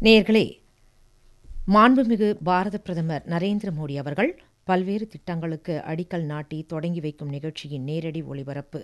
நேயர்களே மாண்புமிகு பாரத பிரதமர் நரேந்திர மோடி அவர்கள் பல்வேறு திட்டங்களுக்கு அடிக்கல் நாட்டி தொடங்கி வைக்கும் நிகழ்ச்சியின் நேரடி ஒளிபரப்பு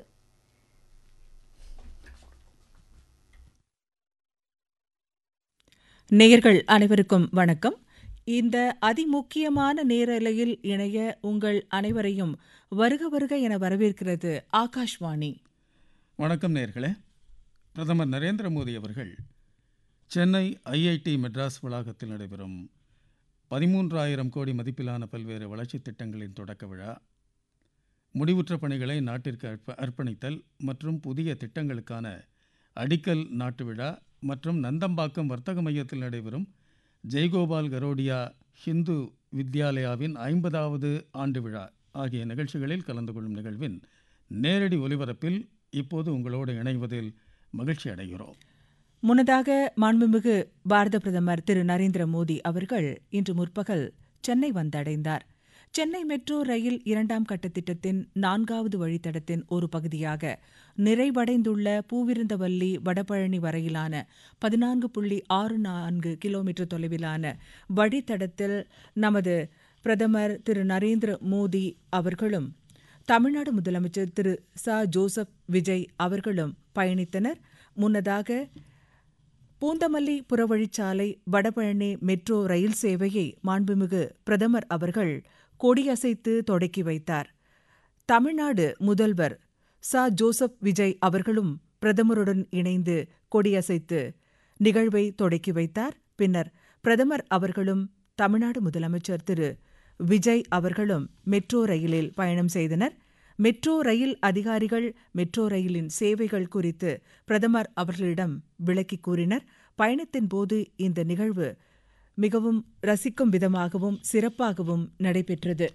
நேயர்கள் அனைவருக்கும் வணக்கம் இந்த அதிமுக்கியமான நேரலையில் இணைய உங்கள் அனைவரையும் வருக வருக என வரவேற்கிறது ஆகாஷ்வாணி வணக்கம் நேர்களே பிரதமர் நரேந்திர மோடி அவர்கள் சென்னை ஐஐடி மெட்ராஸ் வளாகத்தில் நடைபெறும் பதிமூன்றாயிரம் கோடி மதிப்பிலான பல்வேறு வளர்ச்சித் திட்டங்களின் தொடக்க விழா முடிவுற்ற பணிகளை நாட்டிற்கு அர்ப்ப அர்ப்பணித்தல் மற்றும் புதிய திட்டங்களுக்கான அடிக்கல் நாட்டு விழா மற்றும் நந்தம்பாக்கம் வர்த்தக மையத்தில் நடைபெறும் ஜெய்கோபால் கரோடியா ஹிந்து வித்யாலயாவின் ஐம்பதாவது ஆண்டு விழா ஆகிய நிகழ்ச்சிகளில் கலந்து கொள்ளும் நிகழ்வின் நேரடி ஒலிபரப்பில் இப்போது உங்களோடு இணைவதில் மகிழ்ச்சி அடைகிறோம் முன்னதாக மாண்புமிகு பாரத பிரதமர் திரு நரேந்திர மோடி அவர்கள் இன்று முற்பகல் சென்னை வந்தடைந்தார் சென்னை மெட்ரோ ரயில் இரண்டாம் கட்ட திட்டத்தின் நான்காவது வழித்தடத்தின் ஒரு பகுதியாக நிறைவடைந்துள்ள பூவிருந்தவல்லி வடபழனி வரையிலான பதினான்கு புள்ளி ஆறு நான்கு கிலோமீட்டர் தொலைவிலான வழித்தடத்தில் நமது பிரதமர் திரு நரேந்திர மோடி அவர்களும் தமிழ்நாடு முதலமைச்சர் திரு ச ஜோசப் விஜய் அவர்களும் பயணித்தனர் முன்னதாக பூந்தமல்லி புறவழிச்சாலை வடபழனி மெட்ரோ ரயில் சேவையை மாண்புமிகு பிரதமர் அவர்கள் கொடியசைத்து தொடக்கி வைத்தார் தமிழ்நாடு முதல்வர் ச ஜோசப் விஜய் அவர்களும் பிரதமருடன் இணைந்து கொடியசைத்து நிகழ்வை தொடக்கி வைத்தார் பின்னர் பிரதமர் அவர்களும் தமிழ்நாடு முதலமைச்சர் திரு விஜய் அவர்களும் மெட்ரோ ரயிலில் பயணம் செய்தனர் மெட்ரோ ரயில் அதிகாரிகள் மெட்ரோ ரயிலின் சேவைகள் குறித்து பிரதமர் அவர்களிடம் விளக்கி கூறினர் பயணத்தின் போது இந்த நிகழ்வு மிகவும் ரசிக்கும் விதமாகவும் சிறப்பாகவும் நடைபெற்றது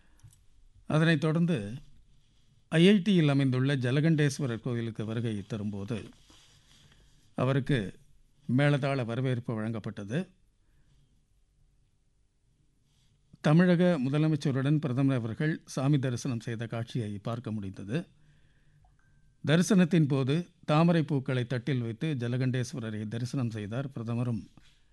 அதனைத் தொடர்ந்து ஐஐடியில் அமைந்துள்ள ஜலகண்டேஸ்வரர் கோவிலுக்கு வருகை தரும்போது அவருக்கு மேலதாள வரவேற்பு வழங்கப்பட்டது தமிழக முதலமைச்சருடன் பிரதமர் அவர்கள் சாமி தரிசனம் செய்த காட்சியை பார்க்க முடிந்தது தரிசனத்தின் போது தாமரை பூக்களை தட்டில் வைத்து ஜலகண்டேஸ்வரரை தரிசனம் செய்தார் பிரதமரும்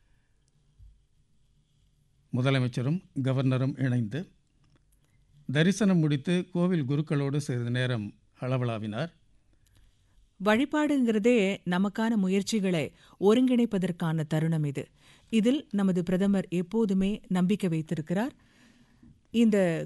முதலமைச்சரும் கவர்னரும் இணைந்து தரிசனம் முடித்து கோவில் குருக்களோடு சிறிது நேரம் அளவலாவினார் வழிபாடுங்கிறதே நமக்கான முயற்சிகளை ஒருங்கிணைப்பதற்கான தருணம் இது இதில் நமது பிரதமர் எப்போதுமே நம்பிக்கை வைத்திருக்கிறார் இந்த